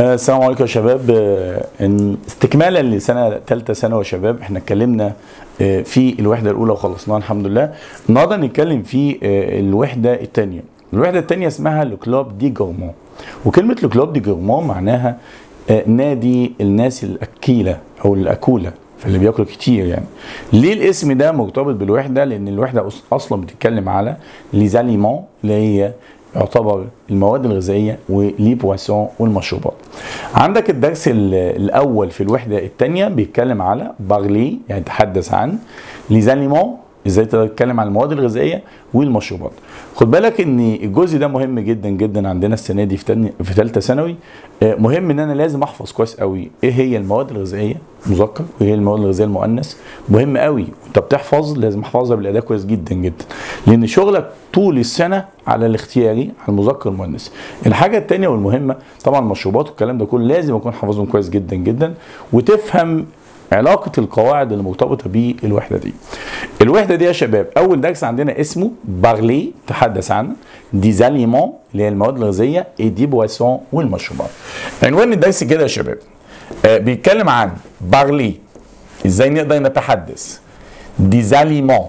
آه، السلام عليكم يا شباب آه، إن- استكمالا لسنه ثالثه ثانوي يا شباب احنا اتكلمنا آه، في الوحده الاولى وخلصناها الحمد لله النهارده نتكلم في آه، الوحده الثانيه الوحده الثانيه اسمها لو كلوب دي جورمون وكلمه لو كلوب دي جورمون معناها آه، نادي الناس الاكيله او الاكوله فاللي بياكل كتير يعني ليه الاسم ده مرتبط بالوحده لان الوحده أص- اصلا بتتكلم على ليزاليمون اللي هي يعتبر المواد الغذائيه ولي بواسون والمشروبات. عندك الدرس ال- الاول في الوحده الثانيه بيتكلم على بارلي يعني تحدث عن ليزاليمون ازاي تقدر تتكلم عن المواد الغذائيه والمشروبات. خد بالك ان الجزء ده مهم جدا جدا عندنا السنه دي في تانية في ثالثه ثانوي آه، مهم ان انا لازم احفظ كويس قوي ايه هي المواد الغذائيه مذكر وايه هي المواد الغذائيه المؤنث مهم قوي انت بتحفظ لازم احفظها بالاداء كويس جدا جدا لان شغلك طول السنه على الاختياري على المذكر والمؤنث الحاجه الثانيه والمهمه طبعا المشروبات والكلام ده كله لازم اكون حافظهم كويس جدا جدا وتفهم علاقة القواعد المرتبطة بالوحدة دي. الوحدة دي يا شباب أول درس عندنا اسمه بارلي تحدث عن ديزاليمون اللي هي المواد الغذائية اي دي بواسون والمشروبات. عنوان الدرس كده يا شباب آه بيتكلم عن بارلي ازاي نقدر نتحدث ديزاليمون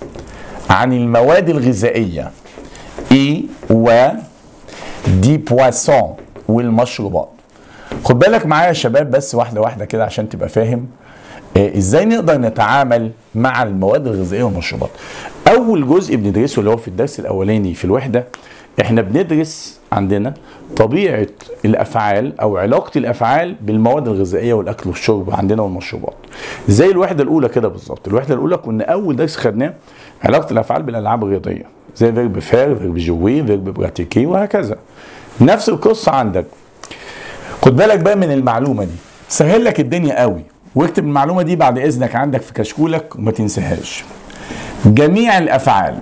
عن المواد الغذائية اي و دي بواسون والمشروبات. خد بالك معايا يا شباب بس واحده واحده كده عشان تبقى فاهم آه، ازاي نقدر نتعامل مع المواد الغذائيه والمشروبات اول جزء بندرسه اللي هو في الدرس الاولاني في الوحده احنا بندرس عندنا طبيعه الافعال او علاقه الافعال بالمواد الغذائيه والاكل والشرب عندنا والمشروبات زي الوحده الاولى كده بالظبط الوحده الاولى كنا اول درس خدناه علاقه الافعال بالالعاب الرياضيه زي فيرب فير فيرب جوي فيرب براتيكي وهكذا نفس القصه عندك خد بالك بقى من المعلومه دي سهل لك الدنيا قوي واكتب المعلومه دي بعد اذنك عندك في كشكولك وما تنساهاش جميع الافعال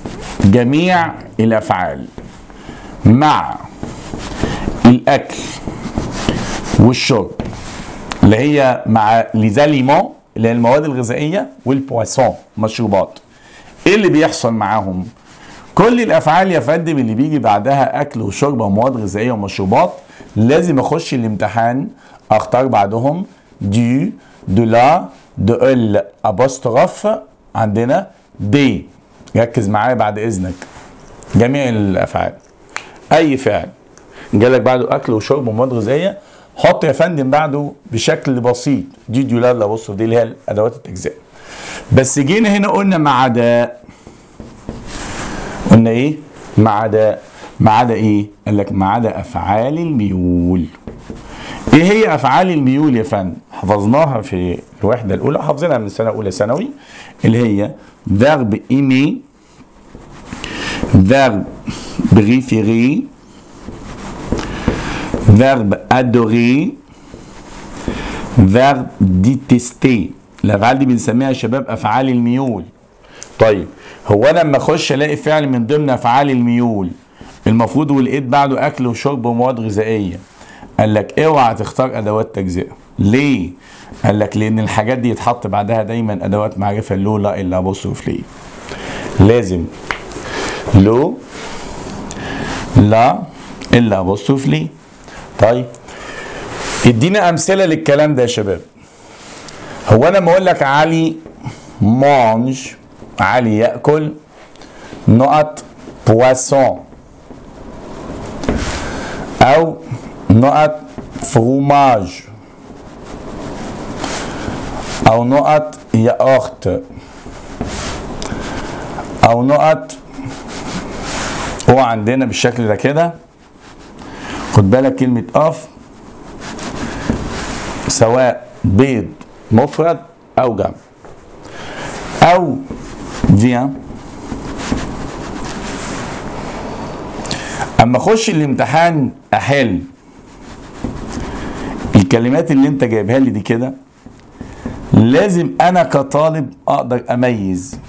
جميع الافعال مع الاكل والشرب اللي هي مع ليزاليمون اللي هي المواد الغذائيه والبواسون مشروبات ايه اللي بيحصل معاهم كل الافعال يا فندم اللي بيجي بعدها اكل وشرب ومواد غذائيه ومشروبات لازم اخش الامتحان اختار بعدهم دي دو لا دو ال ابوستروف عندنا دي ركز معايا بعد اذنك جميع الافعال اي فعل جالك بعده اكل وشرب ومواد غذائيه حط يا فندم بعده بشكل بسيط دي دي لا الابوستروف دي اللي هي ادوات التجزئه بس جينا هنا قلنا ما عدا قلنا ايه ما عدا ما عدا ايه قال لك ما عدا افعال الميول ايه هي افعال الميول يا فندم حفظناها في الوحده الاولى حافظينها من سنه اولى ثانوي اللي هي verbe aimer verbe préférer verbe adorer verbe détester الافعال دي بنسميها يا شباب افعال الميول طيب هو انا لما اخش الاقي فعل من ضمن افعال الميول المفروض ولقيت بعده اكل وشرب ومواد غذائيه قال لك اوعى تختار ادوات تجزئه ليه قال لك لان الحاجات دي يتحط بعدها دايما ادوات معرفه لو لا الا بصرف ليه لازم لو لا الا بصرف ليه طيب ادينا امثله للكلام ده يا شباب هو انا لما اقول لك علي مانج علي ياكل نقط بواسون او نقط فروماج او نقط ياغت او نقط هو عندنا بالشكل ده كده خد بالك كلمة اف سواء بيض مفرد او جمع او فيان اما اخش الامتحان احل الكلمات اللي انت جايبها لي دي كده لازم انا كطالب اقدر اميز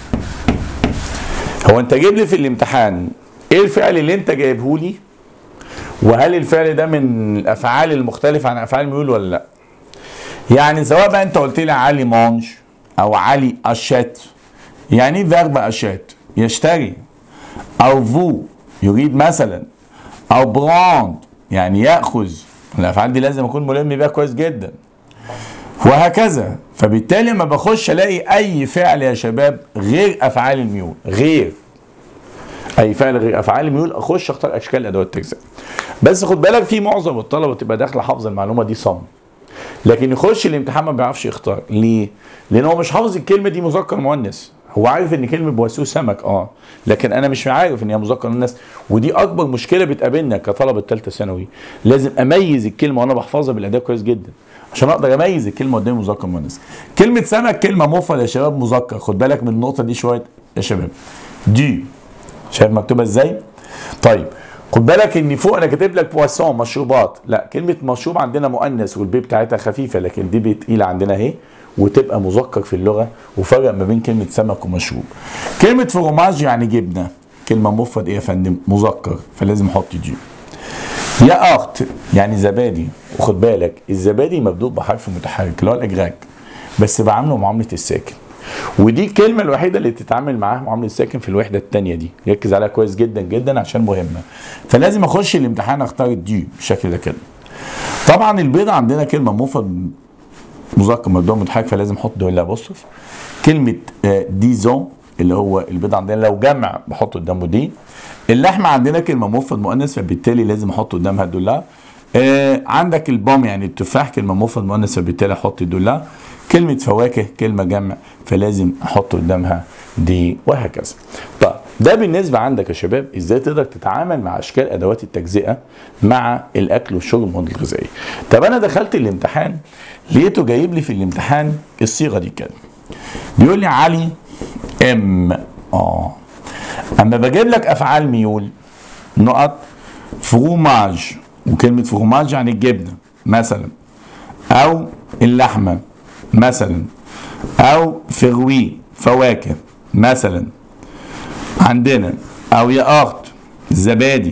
هو انت جايب لي في الامتحان ايه الفعل اللي انت جايبه لي وهل الفعل ده من الافعال المختلفه عن افعال الميول ولا لا يعني سواء بقى انت قلت لي علي مانج او علي اشات يعني ايه فيرب اشات يشتري او فو يريد مثلا او براند يعني ياخذ الافعال دي لازم اكون ملم بيها كويس جدا وهكذا فبالتالي لما بخش الاقي اي فعل يا شباب غير افعال الميول غير اي فعل غير افعال الميول اخش اختار اشكال ادوات التجزئه بس خد بالك في معظم الطلبه تبقى داخله حافظه المعلومه دي صم لكن يخش الامتحان ما بيعرفش يختار ليه لان هو مش حافظ الكلمه دي مذكر مؤنث هو عارف ان كلمه بواسوه سمك اه لكن انا مش عارف ان هي مذكر مؤنث ودي اكبر مشكله بتقابلنا كطلبه ثالثه ثانوي لازم اميز الكلمه وانا بحفظها بالاداء كويس جدا عشان اقدر اميز الكلمه قدامي مذكر مؤنث كلمه سمك كلمه مفرد يا شباب مذكر خد بالك من النقطه دي شويه يا شباب دي شايف مكتوبه ازاي طيب خد بالك ان فوق انا كاتب لك بواسون مشروبات لا كلمه مشروب عندنا مؤنث والبي بتاعتها خفيفه لكن دي تقيله عندنا اهي وتبقى مذكر في اللغه وفرق ما بين كلمه سمك ومشروب كلمه فروماج يعني جبنه كلمه مفرد ايه يا فندم مذكر فلازم احط دي يا اخت يعني زبادي وخد بالك الزبادي مبدوء بحرف متحرك اللي هو الاجراج بس بعامله معامله الساكن ودي الكلمه الوحيده اللي تتعامل معاها معامله الساكن في الوحده الثانيه دي ركز عليها كويس جدا جدا عشان مهمه فلازم اخش الامتحان اختار الدي بالشكل ده كده طبعا البيضه عندنا كلمه مفرد مذكر مبدوء متحرك فلازم احط دول ابوستروف كلمه آه، ديزون اللي هو البيض عندنا لو جمع بحط قدامه دي اللحمه عندنا كلمه مفرد مؤنث فبالتالي لازم احط قدامها دولار آه عندك البام يعني التفاح كلمه مفرد مؤنث فبالتالي احط دولار كلمه فواكه كلمه جمع فلازم احط قدامها دي وهكذا طيب ده بالنسبة عندك يا شباب ازاي تقدر تتعامل مع اشكال ادوات التجزئة مع الاكل والشرب والمواد الغذائية. طب انا دخلت الامتحان لقيته جايب لي في الامتحان الصيغة دي كده. بيقول لي علي ام اه اما بجيب لك افعال ميول نقط فروماج وكلمة فروماج يعني الجبنة مثلا او اللحمة مثلا او فروي فواكه مثلا عندنا او يا اخت زبادي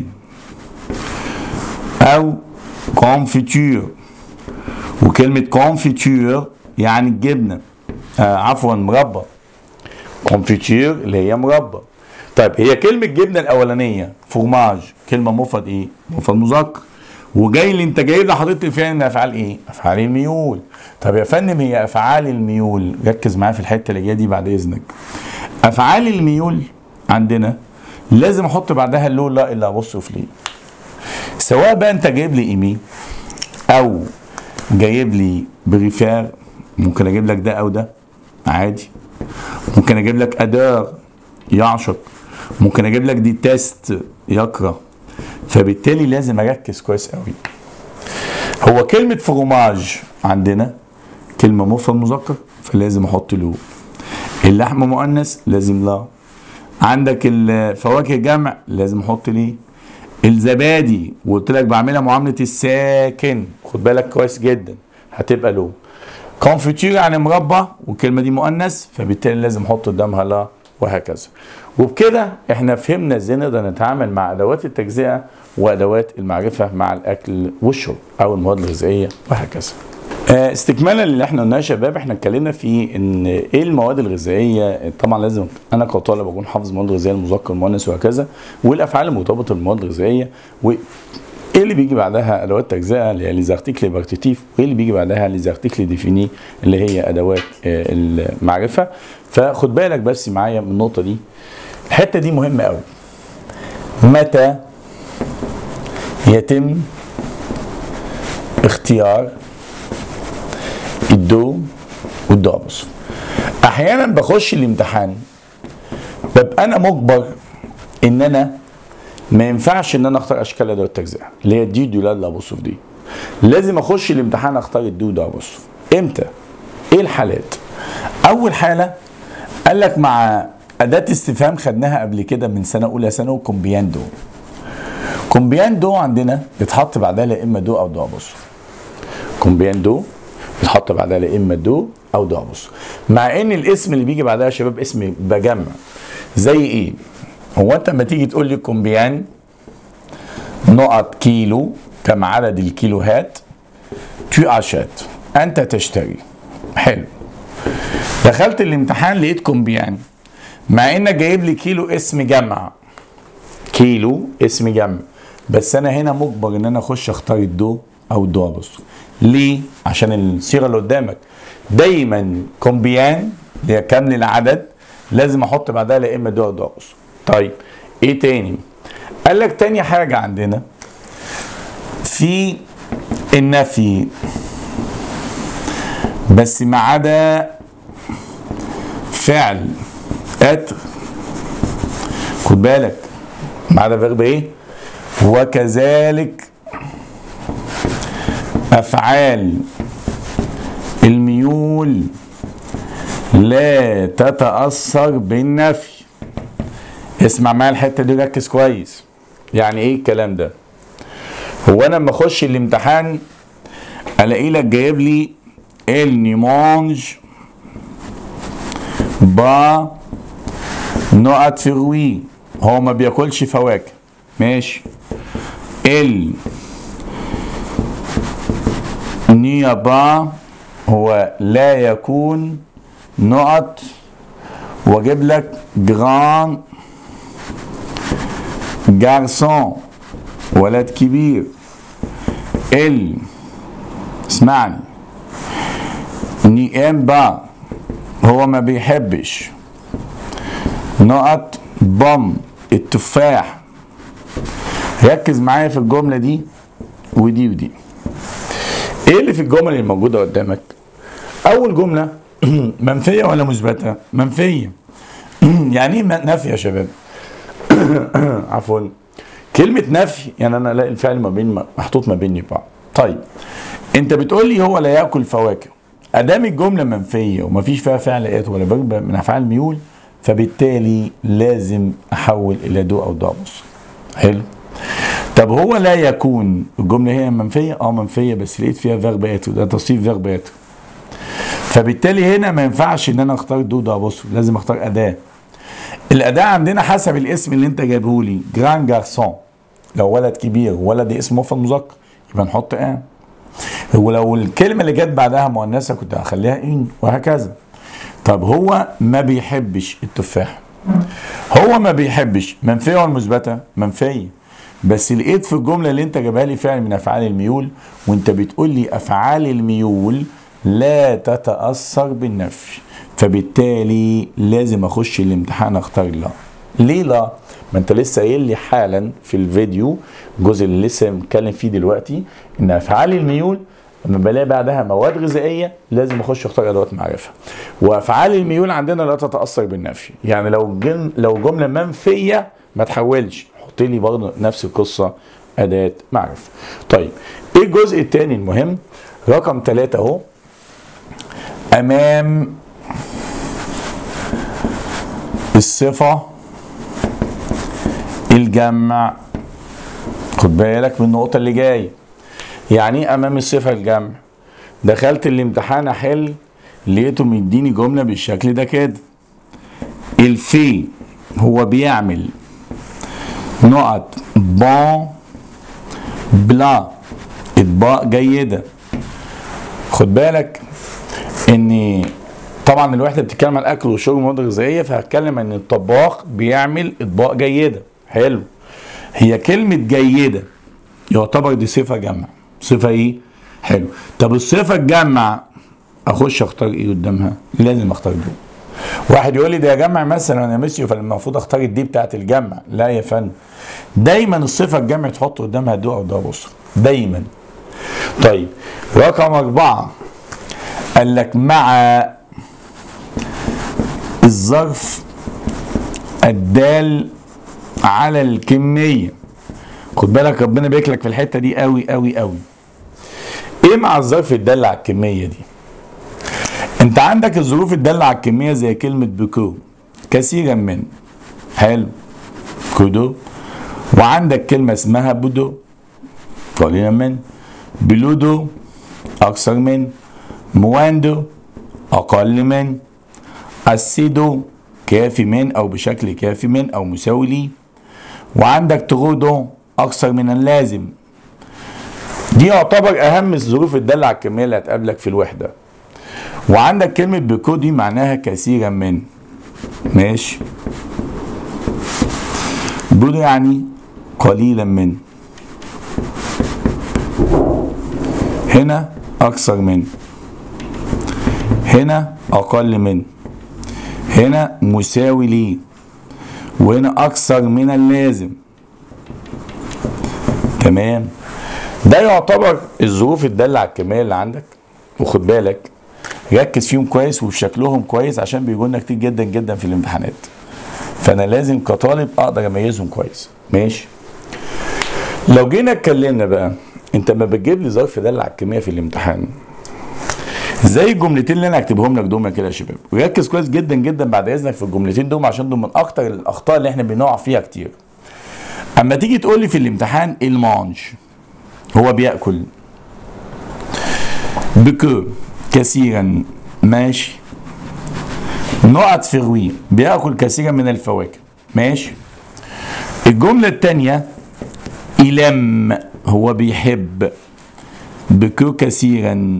او كونفيتور وكلمة كونفيتور يعني الجبنة آه عفوا مربى كونفيتور اللي هي مربى طيب هي كلمة جبنة الأولانية فورماج كلمة مفرد إيه؟ مفرد مذكر وجاي لي أنت جايب لي حضرتك فعل من أفعال إيه؟ أفعال الميول طب يا فندم هي أفعال الميول ركز معايا في الحتة اللي جاية دي بعد إذنك أفعال الميول عندنا لازم أحط بعدها اللو لا إلا أبصرف ليه سواء بقى أنت جايب لي إيمي أو جايب لي بريفير ممكن أجيب لك ده أو ده عادي ممكن اجيب لك ادار يعشق ممكن اجيب لك دي تيست يكره فبالتالي لازم اركز كويس قوي هو كلمة فروماج عندنا كلمة مفرد مذكر فلازم احط له اللحم مؤنث لازم لا عندك الفواكه جمع لازم احط ليه الزبادي وقلت لك بعملها معاملة الساكن خد بالك كويس جدا هتبقى له كونفيتير يعني مربى والكلمه دي مؤنث فبالتالي لازم احط قدامها لا وهكذا وبكده احنا فهمنا ازاي نقدر نتعامل مع ادوات التجزئه وادوات المعرفه مع الاكل والشرب او المواد الغذائيه وهكذا آه، استكمالا اللي احنا قلناه يا شباب احنا اتكلمنا في ان ايه المواد الغذائيه طبعا لازم انا كطالب اكون حافظ المواد الغذائيه المذكر المؤنث وهكذا والافعال المرتبطه بالمواد الغذائيه و ايه اللي بيجي بعدها ادوات تجزئه اللي هي ليز ارتيكل بارتيتيف وايه اللي بيجي بعدها ليز ارتيكل ديفيني اللي هي ادوات آه، المعرفه فخد بالك بس معايا من النقطه دي الحته دي مهمه قوي متى يتم اختيار الدو والدو بص احيانا بخش الامتحان ببقى انا مجبر ان انا ما ينفعش ان انا اختار اشكال ادوات التجزئه اللي هي دي دولار لابوسوف دي لازم اخش الامتحان اختار الدو ده ابوسوف امتى ايه الحالات اول حاله قال لك مع اداه استفهام خدناها قبل كده من سنه اولى ثانوي كومبياندو كومبياندو عندنا بيتحط بعدها لا اما دو او دو ابوسوف كومبياندو بيتحط بعدها لا اما دو او دو ابوسوف مع ان الاسم اللي بيجي بعدها يا شباب اسم بجمع زي ايه هو انت لما تيجي تقول لي كومبيان نقط كيلو كم عدد الكيلوهات تو اشات انت تشتري حلو دخلت الامتحان لقيت كومبيان مع انك جايب لي كيلو اسم جمع كيلو اسم جمع بس انا هنا مجبر ان انا اخش اختار الدو او دو ابوستروف ليه عشان الصيغه اللي قدامك دايما كومبيان اللي هي كامل العدد لازم احط بعدها لا اما دو او دو ابوستروف طيب ايه تاني قال لك تاني حاجه عندنا في النفي بس ما عدا فعل اتر خد بالك ما عدا فيرب ايه وكذلك افعال الميول لا تتاثر بالنفي اسمع معايا الحته دي ركز كويس يعني ايه الكلام ده هو انا لما اخش الامتحان الاقي لك جايب لي النيمونج با نقط فروي هو ما بياكلش فواكه ماشي ال نيابا هو لا يكون نقط واجيب لك جران جارسون ولد كبير ال اسمعني نيام با هو ما بيحبش نقط بم التفاح ركز معايا في الجملة دي ودي ودي ايه اللي في الجمل اللي موجودة قدامك اول جملة منفية ولا مثبتة منفية يعني ايه نفي يا شباب عفوا كلمة نفي يعني انا الاقي الفعل ما بين محطوط ما بيني بعض طيب انت بتقول لي هو لا ياكل فواكه ادام الجمله منفيه ومفيش فيها فعل ات ولا فيرب من افعال الميول فبالتالي لازم احول الى دو او دو بص حلو طب هو لا يكون الجمله هي منفيه اه منفيه بس لقيت فيها فيرب ات وده تصريف فيرب ات فبالتالي هنا ما ينفعش ان انا اختار دو دو بص لازم اختار اداه الاداه عندنا حسب الاسم اللي انت جايبه لي جران جارسون لو ولد كبير ولد اسم مفرد مذكر يبقى نحط ان ولو الكلمه اللي جت بعدها مؤنثه كنت هخليها ان وهكذا طب هو ما بيحبش التفاح هو ما بيحبش منفيه ولا مثبته منفيه بس لقيت في الجمله اللي انت جايبها لي فعل من افعال الميول وانت بتقول لي افعال الميول لا تتاثر بالنفي فبالتالي لازم اخش الامتحان اختار لا ليه لا ما انت لسه قايل لي حالا في الفيديو الجزء اللي لسه متكلم فيه دلوقتي ان افعال الميول لما بلاقي بعدها مواد غذائيه لازم اخش اختار ادوات معرفه وافعال الميول عندنا لا تتاثر بالنفي يعني لو جن لو جمله منفيه ما تحولش حط لي برضه نفس القصه اداه معرفه طيب ايه الجزء الثاني المهم رقم ثلاثة اهو امام الصفه الجمع خد بالك من النقطة اللي جاية يعني ايه امام الصفة الجمع دخلت الامتحان احل لقيته مديني جملة بالشكل ده كده الفي هو بيعمل نقط بون بلا اطباق جيدة خد بالك ان طبعا الوحده بتتكلم عن الاكل والشرب والمواد الغذائيه فهتكلم ان الطباخ بيعمل اطباق جيده حلو هي كلمه جيده يعتبر دي صفه جمع صفه ايه حلو طب الصفه الجمع اخش اختار ايه قدامها لازم اختار دول واحد يقول لي ده جمع مثلا يا ميسيو فالمفروض اختار الدي بتاعت الجمع لا يا فندم دايما الصفه الجمع تحط قدامها دو او ده بص دايما طيب رقم أربعة قال لك مع الظرف الدال على الكمية خد بالك ربنا بيكلك في الحتة دي قوي قوي قوي ايه مع الظرف الدال على الكمية دي انت عندك الظروف الدالة على الكمية زي كلمة بكو كثيرا من حلو كودو وعندك كلمة اسمها بودو قليلا من بلودو أكثر من مواندو أقل من أسيدو كافي من أو بشكل كافي من أو مساوي لي وعندك تغودو أكثر من اللازم دي يعتبر أهم الظروف الدالة على الكمية اللي هتقابلك في الوحدة وعندك كلمة بكو دي معناها كثيرا من ماشي بودو يعني قليلا من هنا اكثر من هنا اقل من هنا مساوي ليه وهنا اكثر من اللازم تمام ده يعتبر الظروف الدالة على الكمية اللي عندك وخد بالك ركز فيهم كويس وشكلهم كويس عشان بيجوا لنا كتير جدا جدا في الامتحانات فانا لازم كطالب اقدر اميزهم كويس ماشي لو جينا اتكلمنا بقى انت ما بتجيب لي ظرف دالة على الكمية في الامتحان زي الجملتين اللي انا هكتبهم لك دول كده يا شباب وركز كويس جدا جدا بعد اذنك في الجملتين دول عشان دول من اكتر الاخطاء اللي احنا بنقع فيها كتير اما تيجي تقول لي في الامتحان المانج هو بياكل بكو كثيرا ماشي نقط فروي بياكل كثيرا من الفواكه ماشي الجملة الثانية إلم هو بيحب بكو كثيرا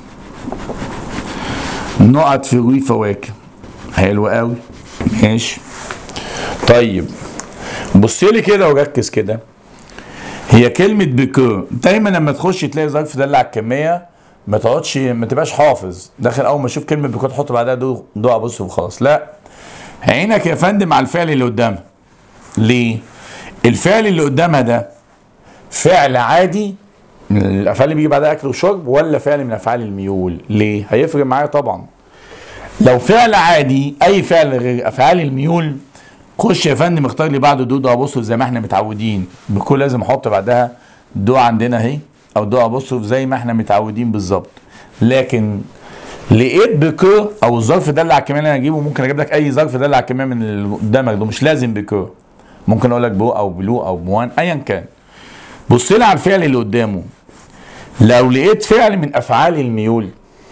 نقط فروي فواكه حلو قوي ماشي طيب بص لي كده وركز كده هي كلمة بكو دايما لما تخش تلاقي ظرف دل على الكمية ما تقعدش ما تبقاش حافظ داخل اول ما اشوف كلمة بكو تحط بعدها دو دو ابص وخلاص لا عينك يا فندم على الفعل اللي قدامها ليه؟ الفعل اللي قدامها ده فعل عادي من الافعال اللي بيجي بعدها اكل وشرب ولا فعل من افعال الميول ليه؟ هيفرق معايا طبعا لو فعل عادي اي فعل غير افعال الميول خش يا فندم اختار لي بعده دو دو ابوستروف زي ما احنا متعودين بكل لازم احط بعدها دو عندنا اهي او دو ابوستروف زي ما احنا متعودين بالظبط لكن لقيت بكو او الظرف ده اللي على الكميه اللي انا اجيبه ممكن اجيب لك اي ظرف ده اللي على الكميه من اللي قدامك ده مش لازم بكو ممكن اقول لك بو او بلو او بوان ايا كان بص لي على الفعل اللي قدامه لو لقيت فعل من افعال الميول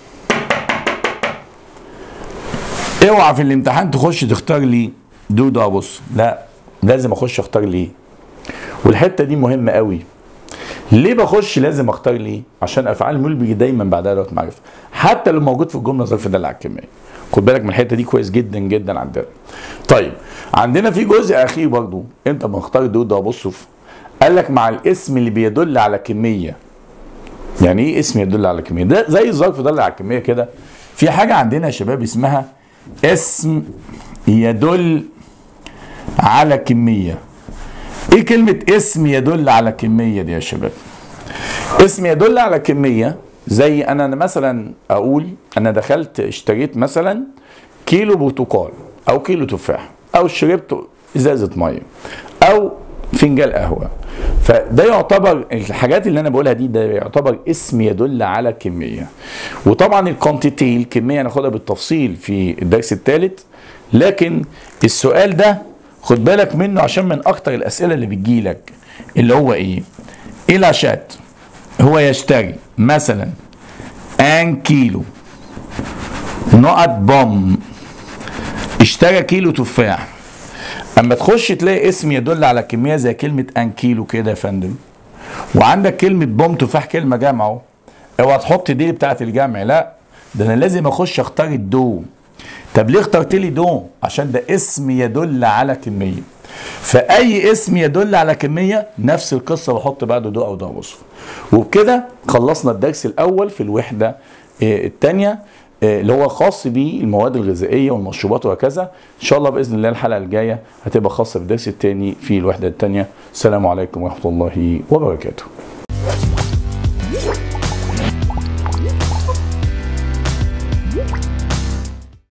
اوعى في الامتحان تخش تختار لي دو ده بص لا لازم اخش اختار ليه والحته دي مهمه قوي ليه بخش لازم اختار ليه عشان افعال الميول بيجي دايما بعدها ادوات معرفه حتى لو موجود في الجمله ظرف دل على الكميه خد بالك من الحته دي كويس جدا جدا عندنا طيب عندنا في جزء اخير برضو انت مختار دو ده بص قال لك مع الاسم اللي بيدل على كميه يعني ايه اسم يدل على كميه ده زي الظرف دل على الكميه كده في حاجه عندنا يا شباب اسمها اسم يدل على كميه ايه كلمه اسم يدل على كميه دي يا شباب اسم يدل على كميه زي انا مثلا اقول انا دخلت اشتريت مثلا كيلو برتقال او كيلو تفاح او شربت ازازه ميه او فنجان قهوه فده يعتبر الحاجات اللي انا بقولها دي ده يعتبر اسم يدل على كميه وطبعا الكونتيتي الكميه هناخدها بالتفصيل في الدرس الثالث لكن السؤال ده خد بالك منه عشان من اكتر الاسئله اللي بتجيلك اللي هو ايه الى شات هو يشتري مثلا ان كيلو نقط بوم اشترى كيلو تفاح اما تخش تلاقي اسم يدل على كميه زي كلمه ان كيلو كده يا فندم وعندك كلمه بوم تفاح كلمه جامعه اهو اوعى تحط دي بتاعت الجمع لا ده انا لازم اخش اختار الدو طب ليه اخترت لي دو عشان ده اسم يدل على كميه فاي اسم يدل على كميه نفس القصه بحط بعده دو او دو وصف وبكده خلصنا الدرس الاول في الوحده الثانيه اللي هو خاص بالمواد الغذائيه والمشروبات وهكذا ان شاء الله باذن الله الحلقه الجايه هتبقى خاصه بالدرس الثاني في الوحده الثانيه السلام عليكم ورحمه الله وبركاته